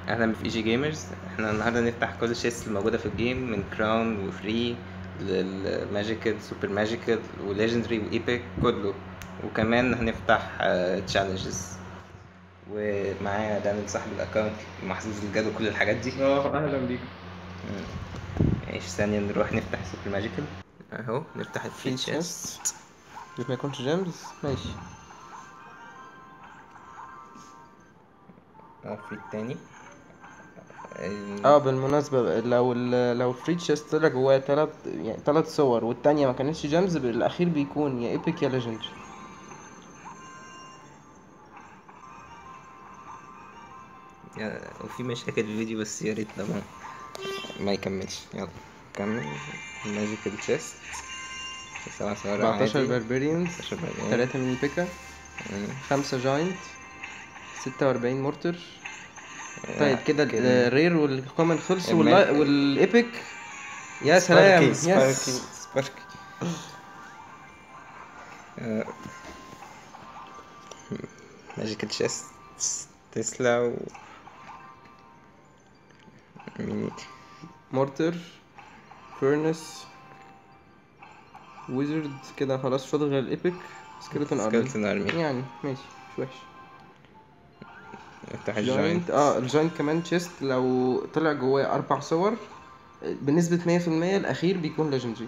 اهلا في اي جي جيمرز احنا النهارده نفتح كل الشيست الموجوده في الجيم من كراون وفري للماجيكال سوبر ماجيكال وليجندري وايبك كله وكمان هنفتح تشالنجز ومعايا دانيال صاحب الاكونت محظوظ الجدول كل الحاجات دي اه اهلا بيك ماشي ثانية نروح نفتح سوبر ماجيكال اهو نفتح الفري تشيست اللي ما يكونش جيمز ماشي اه في التاني اه بالمناسبة لو ال لو فري تشيست طلع جواه تلات يعني تلات صور والتانية ما كانتش جيمز الأخير بيكون يا ايبك يا ليجندري يا- وفي مشاكل في الفيديو بس يا ريت ده ما ما يكملش يلا كمل ماجيكال تشيست سبعة صور 14 عادي. باربيريانز 14 باربيريان. تلاتة ميني بيكا مم. خمسة جاينت ستة وأربعين مورتر آه، طيب كده الرير والكومن خلصوا الم- واللا- والايبك يا سلام سباركي يس سباركي سباركي آه، ماجيكال تشيست تسلا و ميني مورتر فيرنس ويزرد كده خلاص مش فاضل غير الايبك سكيلتون ارمي سكيلتون ارمي يعني ماشي مش وحش افتح جوينت الجوينت اه الجوينت كمان تشيست لو طلع جواه اربع صور بنسبة مية في المية الأخير بيكون ليجندري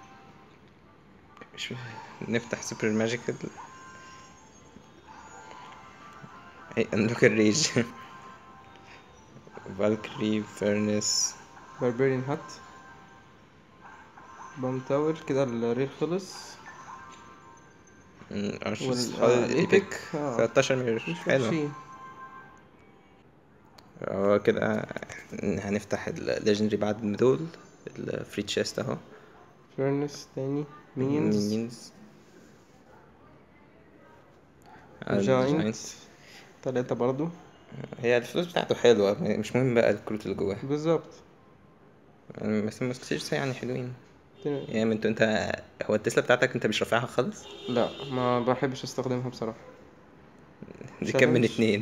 مش نفتح سوبر ماجيكال اي انلوك الريج فالكري فيرنس باربيريان هات بام تاور كده الريل خلص ارشيس وال- آه، ايبك آه. 13 مير مش حلو وحشين هو كده هنفتح الليجندري بعد من دول الفري تشيست اهو فيرنس تاني مينيونز مينيونز جاينت تلاتة برضو هي الفلوس بتاعته حلوة مش مهم بقى الكروت اللي جواه بالظبط بس المستشفى يعني حلوين تاني- يعني انت انت هو التسلا بتاعتك انت مش رافعها خالص لا ما بحبش استخدمها بصراحة دي كام من Challenge. اتنين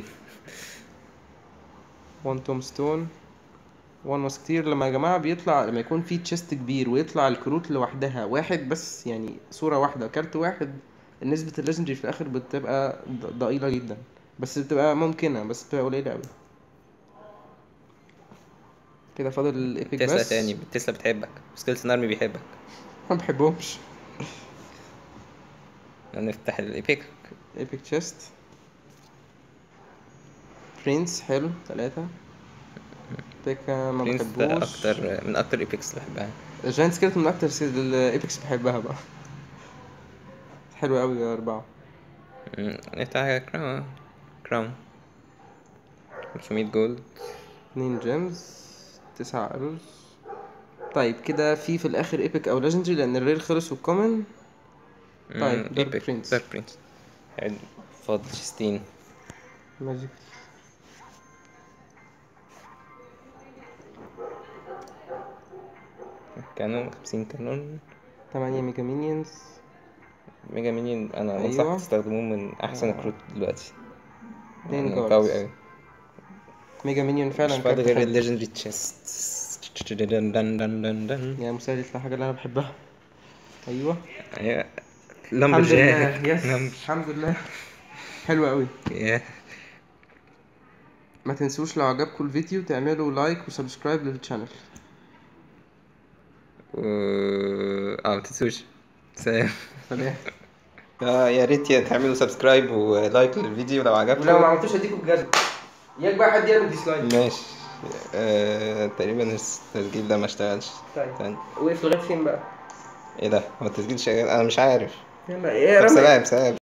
وان توم ستون وان ماسكتير لما يا جماعة بيطلع لما يكون في تشيست كبير ويطلع الكروت لوحدها واحد بس يعني صورة واحدة كارت واحد نسبة الليجندري في الآخر بتبقى ض- ضئيلة جدا بس بتبقى ممكنة بس بتبقى قليلة أوي كده فاضل الإيبك تسلا بس تاني تسلا بتحبك سكيلتون ارمي بيحبك ما بحبهمش نفتح الايبك ايبك تشيست برنس حلو ثلاثة بيكا ما برنس ده بحبوش اكتر من اكتر ايبكس اللي بحبها جاينت سكيلتون من أكتر الإيبكس بحبها بقى حلو أوي أربعة مم، نفتح كراون كراون 500 جولد اتنين جيمز تسعة أروز طيب كده في في الآخر ايبك أو ليجندري لأن الرير خلص والكومن طيب، دارك ايبك برنس. دارك برنس حلو فاضل شيستين ماجيك كانون 50 كانون تمانية ميجا مينيونز ميجا مينيون انا أيوة. انصحك تستخدموه من احسن آه. الكروت دلوقتي اتنين يعني جاردز. قوي قوي ميجا مينيون فعلا مش فاضل كارت غير حلو. الليجندري تشيست دن دن دن دن دن يعني مسهل يطلع حاجة اللي أنا بحبها أيوه هي الحمد لامبرجاك لله يس لامب- الحمد لله حلو قوي ياه. ما تنسوش لو عجبكم الفيديو تعملوا لايك وسبسكرايب للشانل و... اه متنسوش سلام سلام اه يا ريت يا تعملوا سبسكرايب ولايك للفيديو لو عجبكم ولو ما عملتوش اديكم بجد ياك بقى حد يعمل ديسلايك ماشي آه... تقريبا التسجيل ده ما اشتغلش طيب تاني. وقف لغايه فين بقى ايه ده هو التسجيل شغال انا مش عارف يلا ايه يا طب رامي سلام سلام